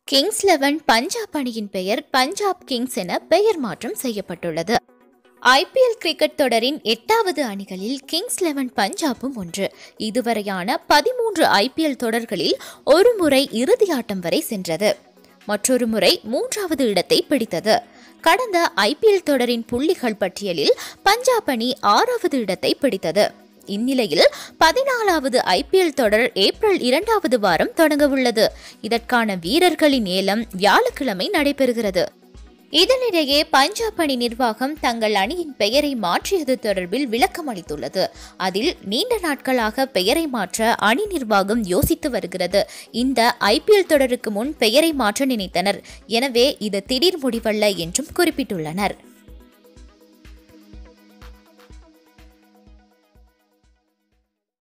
Kings eleven Punjab அணியின் பெயர் Punjab Kings என பெயர் மாற்றம் செய்யப்பட்டுள்ளது ஐபிஎல் கிரிக்கெட் தொடரின் எட்டாவது அணிகளில் கிங்ஸ் லெவன் பஞ்சாபும் ஒன்று இதுவரையான பதிமூன்று ஐபிஎல் தொடர்களில் ஒரு முறை இறுதியாட்டம் வரை சென்றது மற்றொரு முறை மூன்றாவது இடத்தை பிடித்தது கடந்த ஐபிஎல் தொடரின் புள்ளிகள் பட்டியலில் பஞ்சாப் அணி ஆறாவது இடத்தை பிடித்தது இந்நிலையில் பதினாலாவது ஐபிஎல் தொடர் ஏப்ரல் இரண்டாவது வாரம் தொடங்கவுள்ளது இதற்கான வீரர்களின் ஏலம் வியாழக்கிழமை நடைபெறுகிறது இதனிடையே பஞ்சாப் அணி நிர்வாகம் தங்கள் அணியின் பெயரை மாற்றியது தொடர்பில் விளக்கம் அளித்துள்ளது அதில் நீண்ட நாட்களாக பெயரை மாற்ற அணி நிர்வாகம் யோசித்து வருகிறது இந்த ஐபிஎல் தொடருக்கு முன் பெயரை மாற்ற நினைத்தனர் எனவே இது திடீர் முடிவல்ல என்றும் குறிப்பிட்டுள்ளனர்